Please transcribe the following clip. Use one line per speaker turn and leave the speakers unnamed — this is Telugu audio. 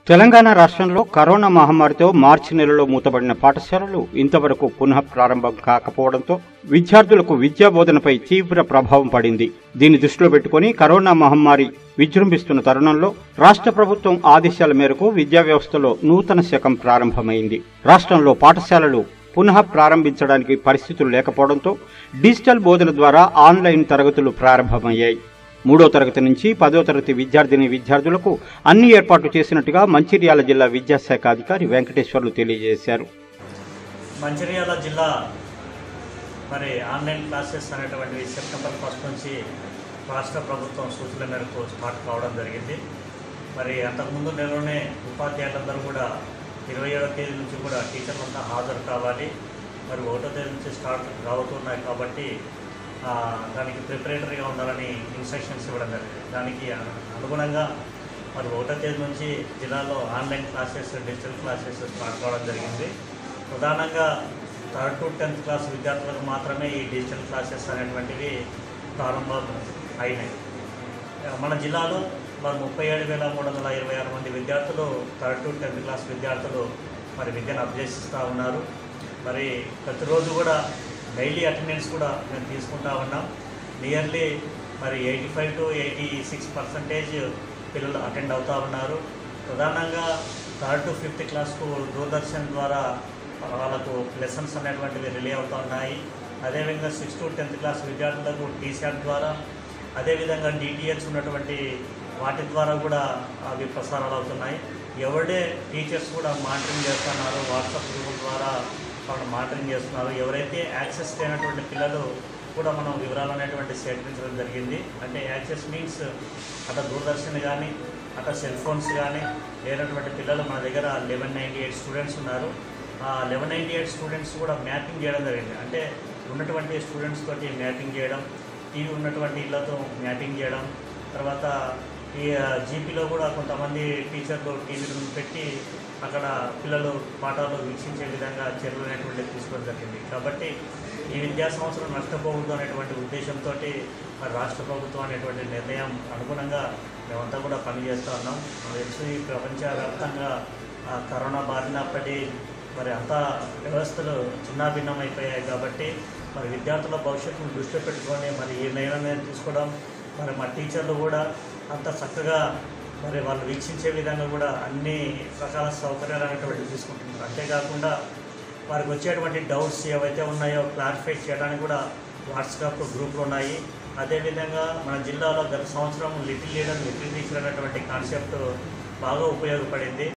తెలంగాణ రాష్ట్రంలో కరోనా మహమ్మారితో మార్చి నెలలో మూతబడిన పాఠశాలలు ఇంతవరకు పునః ప్రారంభం కాకపోవడంతో విద్యార్థులకు విద్యా బోధనపై తీవ్ర ప్రభావం పడింది దీన్ని దృష్టిలో పెట్టుకుని కరోనా మహమ్మారి విజృంభిస్తున్న తరుణంలో రాష్ట్ర ప్రభుత్వం ఆదేశాల మేరకు విద్యా వ్యవస్థలో నూతన శకం ప్రారంభమైంది రాష్ట్రంలో పాఠశాలలు పునః ప్రారంభించడానికి పరిస్థితులు లేకపోవడంతో డిజిటల్ బోధన ద్వారా ఆన్లైన్ తరగతులు ప్రారంభమయ్యాయి మూడో తరగతి నుంచి పదో తరగతి విద్యార్థిని విద్యార్థులకు అన్ని ఏర్పాట్లు చేసినట్టుగా మంచిర్యాల జిల్లా విద్యాశాఖ అధికారి వెంకటేశ్వర్లు తెలియజేశారు
మంచిర్యాల జిల్లా మరి ఆన్లైన్ క్లాసెస్ అనేటువంటివి సెప్టెంబర్ ఫస్ట్ నుంచి రాష్ట్ర ప్రభుత్వం సూచనల మేరకు స్టార్ట్ కావడం జరిగింది మరి అంతకుముందు నెలలోనే ఉపాధ్యాయులందరూ కూడా ఇరవై ఏడవ తేదీ నుంచి కూడా టీచర్లంతా హాజరు కావాలి మరి ఒకటో తేదీ నుంచి స్టార్ట్ రావుతున్నాయి కాబట్టి ఆ, దానికి ప్రిపరేటరీగా ఉండాలని ఇన్స్ట్రక్షన్స్ ఇవ్వడం జరిగింది దానికి అనుగుణంగా మరి ఒకటో తేదీ నుంచి జిల్లాలో online classes digital classes start కావడం జరిగింది ప్రధానంగా థర్డ్ టు టెన్త్ క్లాస్ విద్యార్థులకు మాత్రమే ఈ డిజిటల్ క్లాసెస్ అనేటువంటివి ప్రారంభం అయినాయి మన జిల్లాలో మరి ముప్పై ఏడు వేల మూడు వందల ఇరవై ఆరు మంది విద్యార్థులు థర్డ్ టు టెన్త్ క్లాస్ విద్యార్థులు మరి విద్యను అభ్యసిస్తూ ఉన్నారు మరి ప్రతిరోజు కూడా డైలీ అటెండెన్స్ కూడా మేము తీసుకుంటా ఉన్నాం నియర్లీ మరి eighty five to eighty six percentage పిల్లలు అటెండ్ అవుతూ ఉన్నారు ప్రధానంగా థర్డ్ టు ఫిఫ్త్ క్లాస్కు దూరదర్శన్ ద్వారా వాళ్ళకు లెసన్స్ అనేటువంటివి రిలే అవుతూ ఉన్నాయి అదేవిధంగా సిక్స్ టు టెన్త్ క్లాస్ విద్యార్థులకు టీశాట్ ద్వారా అదేవిధంగా డిటిహెచ్ ఉన్నటువంటి వాటి ద్వారా కూడా అవి ప్రసారాలు అవుతున్నాయి ఎవరిడే టీచర్స్ కూడా మానిటరింగ్ చేస్తున్నారు వాట్సాప్ గ్రూపుల ద్వారా వాళ్ళు మానిటరింగ్ చేస్తున్నారు ఎవరైతే యాక్సెస్ లేనటువంటి పిల్లలు కూడా మనం వివరాలు అనేటువంటి సేకరించడం జరిగింది అంటే యాక్సెస్ మీన్స్ అట దూరదర్శన్ కానీ అట సెల్ ఫోన్స్ కానీ లేనటువంటి పిల్లలు మన దగ్గర లెవెన్ నైంటీ ఎయిట్ స్టూడెంట్స్ ఉన్నారు ఆ లెవెన్ నైంటీ ఎయిట్ స్టూడెంట్స్ కూడా మ్యాపింగ్ చేయడం జరిగింది అంటే ఉన్నటువంటి స్టూడెంట్స్ తోటి మ్యాపింగ్ చేయడం టీవీ ఉన్నటువంటి ఇళ్లతో మ్యాపింగ్ చేయడం తర్వాత ఈ జీపీలో కూడా కొంతమంది టీచర్లు టీవీలను పెట్టి అక్కడ పిల్లలు పాఠాలు వీక్షించే విధంగా చర్యలు అనేటువంటివి తీసుకోవడం జరిగింది కాబట్టి ఈ విద్యా సంవత్సరం నష్టపోకూడదు అనేటువంటి ఉద్దేశంతో మరి రాష్ట్ర ప్రభుత్వం అనేటువంటి నిర్ణయం అనుగుణంగా మేమంతా కూడా పనిచేస్తూ ఉన్నాం నాకు తెలుసు ఈ ప్రపంచవ్యాప్తంగా ఆ, కరోనా బారిన పడి మరి అంతా వ్యవస్థలు చిన్నాభిన్నం అయిపోయాయి కాబట్టి మరి విద్యార్థుల భవిష్యత్తును దృష్టిలో పెట్టుకొని మరి ఈ నిర్ణయం తీసుకోవడం మరి మా టీచర్లు కూడా అంత చక్కగా మరి వాళ్ళు వీక్షించే విధంగా కూడా అన్ని రకాల సౌకర్యాలు అనేటువంటివి తీసుకుంటున్నారు అంతేకాకుండా వారికి వచ్చేటువంటి డౌట్స్ ఏవైతే ఉన్నాయో క్లారిఫై చేయడానికి కూడా వాట్సాప్ గ్రూపులు ఉన్నాయి అదేవిధంగా మన జిల్లాలో గత సంవత్సరం లిటిల్ లీడర్ లిటిల్ టీచర్ అనేటువంటి కాన్సెప్ట్ బాగా ఉపయోగపడింది